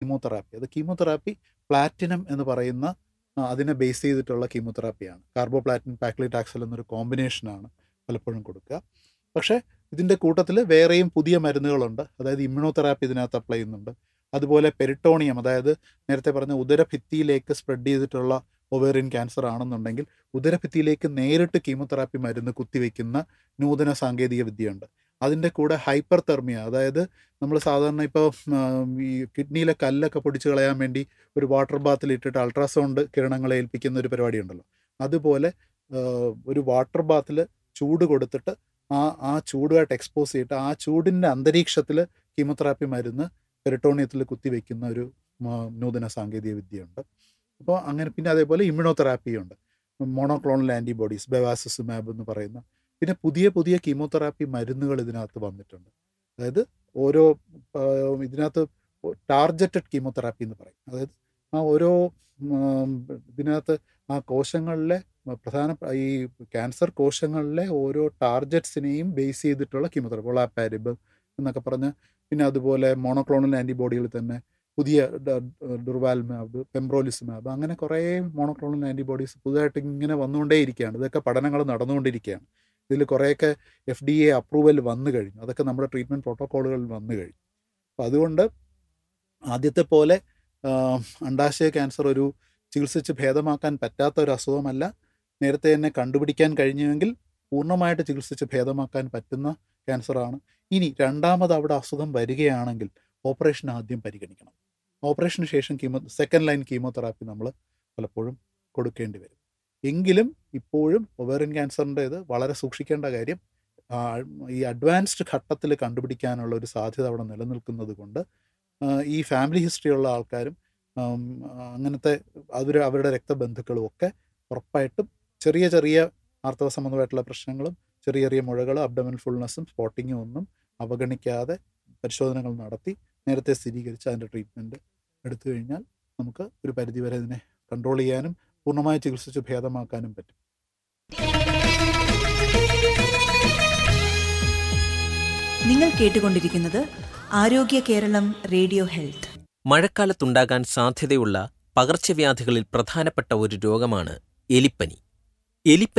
chemotherapy അത് chemotherapy platinum എന്ന് പറയുന്ന ആ, അതിനെ ബേസ് ചെയ്തിട്ടുള്ള കീമോതെറാപ്പിയാണ് കാർബോപ്ലാറ്റിൻ പാക്ലിറ്റാക്സൽ എന്നൊരു കോമ്പിനേഷനാണ് പലപ്പോഴും കൊടുക്കുക പക്ഷേ ഇതിൻ്റെ കൂട്ടത്തിൽ വേറെയും പുതിയ മരുന്നുകളുണ്ട് അതായത് ഇമ്മ്യൂണോതെറാപ്പി ഇതിനകത്ത് അപ്ലൈ ചെയ്യുന്നുണ്ട് അതുപോലെ പെരിട്ടോണിയം അതായത് നേരത്തെ പറഞ്ഞ ഉദരഭിത്തിയിലേക്ക് സ്പ്രെഡ് ചെയ്തിട്ടുള്ള ഒവേറിയൻ ക്യാൻസർ ആണെന്നുണ്ടെങ്കിൽ ഉദരഭിത്തിയിലേക്ക് നേരിട്ട് കീമോതെറാപ്പി മരുന്ന് കുത്തിവെക്കുന്ന നൂതന സാങ്കേതിക വിദ്യയുണ്ട് അതിൻ്റെ കൂടെ ഹൈപ്പർ തെർമിയ അതായത് നമ്മൾ സാധാരണ ഇപ്പോൾ ഈ കിഡ്നിയിലെ കല്ലൊക്കെ പൊടിച്ച് കളയാൻ വേണ്ടി ഒരു വാട്ടർ ബാത്തിൽ ഇട്ടിട്ട് അൾട്രാസൗണ്ട് കിരണങ്ങളെ ഏൽപ്പിക്കുന്ന ഒരു പരിപാടി ഉണ്ടല്ലോ അതുപോലെ ആ, ഒരു വാട്ടർ ബാത്തിൽ ചൂട് കൊടുത്തിട്ട് ആ ആ ചൂടുമായിട്ട് എക്സ്പോസ് ചെയ്തിട്ട് ആ ചൂടിൻ്റെ അന്തരീക്ഷത്തിൽ കീമോതെറാപ്പി മരുന്ന് പെരിട്ടോണിയത്തിൽ കുത്തിവെക്കുന്ന ഒരു ആ, നൂതന സാങ്കേതിക വിദ്യയുണ്ട് അപ്പോൾ അങ്ങനെ പിന്നെ അതേപോലെ ഇമ്മ്യൂണോതെറാപ്പി ഉണ്ട് മോണോക്ലോണൽ ആൻറ്റിബോഡീസ് ബെവാസിസുമാബ് എന്ന് പറയുന്ന പിന്നെ പുതിയ പുതിയ കീമോതെറാപ്പി മരുന്നുകൾ ഇതിനകത്ത് വന്നിട്ടുണ്ട് അതായത് ഓരോ ആ, ഇതിനകത്ത് ടാർജറ്റഡ് കീമോതെറാപ്പി എന്ന് പറയും അതായത് ആ ഓരോ ഉം, ഇതിനകത്ത് ആ കോശങ്ങളിലെ പ്രധാന ഈ ക്യാൻസർ കോശങ്ങളിലെ ഓരോ ടാർജറ്റ്സിനെയും ബേസ് ചെയ്തിട്ടുള്ള കീമോതെറാപ്പി ഒളാപ്പാരിബ് എന്നൊക്കെ പറഞ്ഞ് പിന്നെ അതുപോലെ മോണോക്ലോണൽ ആൻറ്റിബോഡികൾ തന്നെ പുതിയ ഡുർവാൽമാബ് പെംബ്രോലിസ്മാബ് അങ്ങനെ കുറേ മോണോക്ലോണൽ ആൻറ്റിബോഡീസ് പുതുതായിട്ട് ഇങ്ങനെ വന്നുകൊണ്ടേയിരിക്കുകയാണ് ഇതൊക്കെ പഠനങ്ങൾ നടന്നുകൊണ്ടിരിക്കുകയാണ് ഇതിൽ കുറേയൊക്കെ എഫ് ഡി എ അപ്രൂവൽ വന്നു കഴിഞ്ഞു അതൊക്കെ നമ്മുടെ ട്രീറ്റ്മെൻറ്റ് പ്രോട്ടോക്കോളുകളിൽ വന്നു കഴിഞ്ഞു അപ്പോൾ അതുകൊണ്ട് ആദ്യത്തെ പോലെ ആ, അണ്ടാശയ ക്യാൻസർ ഒരു ചികിത്സിച്ച് ഭേദമാക്കാൻ പറ്റാത്ത ഒരു അസുഖമല്ല നേരത്തെ തന്നെ കണ്ടുപിടിക്കാൻ കഴിഞ്ഞുവെങ്കിൽ പൂർണ്ണമായിട്ട് ചികിത്സിച്ച് ഭേദമാക്കാൻ പറ്റുന്ന ക്യാൻസറാണ് ഇനി രണ്ടാമത് അവിടെ അസുഖം വരികയാണെങ്കിൽ ഓപ്പറേഷൻ ആദ്യം പരിഗണിക്കണം ഓപ്പറേഷന് ശേഷം കീമോ സെക്കൻഡ് ലൈൻ കീമോതെറാപ്പി നമ്മൾ പലപ്പോഴും കൊടുക്കേണ്ടി വരും എങ്കിലും ഇപ്പോഴും ഒവേറിയൻ ക്യാൻസറിൻ്റെ ഇത് വളരെ സൂക്ഷിക്കേണ്ട കാര്യം ആ, ഈ അഡ്വാൻസ്ഡ് ഘട്ടത്തിൽ കണ്ടുപിടിക്കാനുള്ള ഒരു സാധ്യത അവിടെ നിലനിൽക്കുന്നത് കൊണ്ട് ആ, ഈ ഫാമിലി ഹിസ്റ്ററി ഉള്ള ആൾക്കാരും ആം, അങ്ങനത്തെ അവർ അവരുടെ രക്തബന്ധുക്കളും ഒക്കെ ഉറപ്പായിട്ടും ചെറിയ ചെറിയ ആർത്തവ സംബന്ധമായിട്ടുള്ള പ്രശ്നങ്ങളും ചെറിയ ചെറിയ മുഴകളും അബ്ഡമൻ ഫുൾനെസ്സും സ്പോട്ടിങ്ങും ഒന്നും അവഗണിക്കാതെ പരിശോധനകൾ നടത്തി നേരത്തെ സ്ഥിരീകരിച്ച് അതിൻ്റെ ട്രീറ്റ്മെൻറ്റ് എടുത്തു കഴിഞ്ഞാൽ നമുക്ക് ഒരു പരിധിവരെ ഇതിനെ കൺട്രോൾ ചെയ്യാനും പൂർണ്ണമായി ചികിത്സിച്ച് ഭേദമാക്കാനും പറ്റും നിങ്ങൾ കേട്ടുകൊണ്ടിരിക്കുന്നത് ആരോഗ്യ കേരളം റേഡിയോ ഹെൽത്ത് മഴക്കാലത്തുണ്ടാകാൻ സാധ്യതയുള്ള പകർച്ചവ്യാധികളിൽ പ്രധാനപ്പെട്ട ഒരു രോഗമാണ് എലിപ്പനി എലിപ്പനി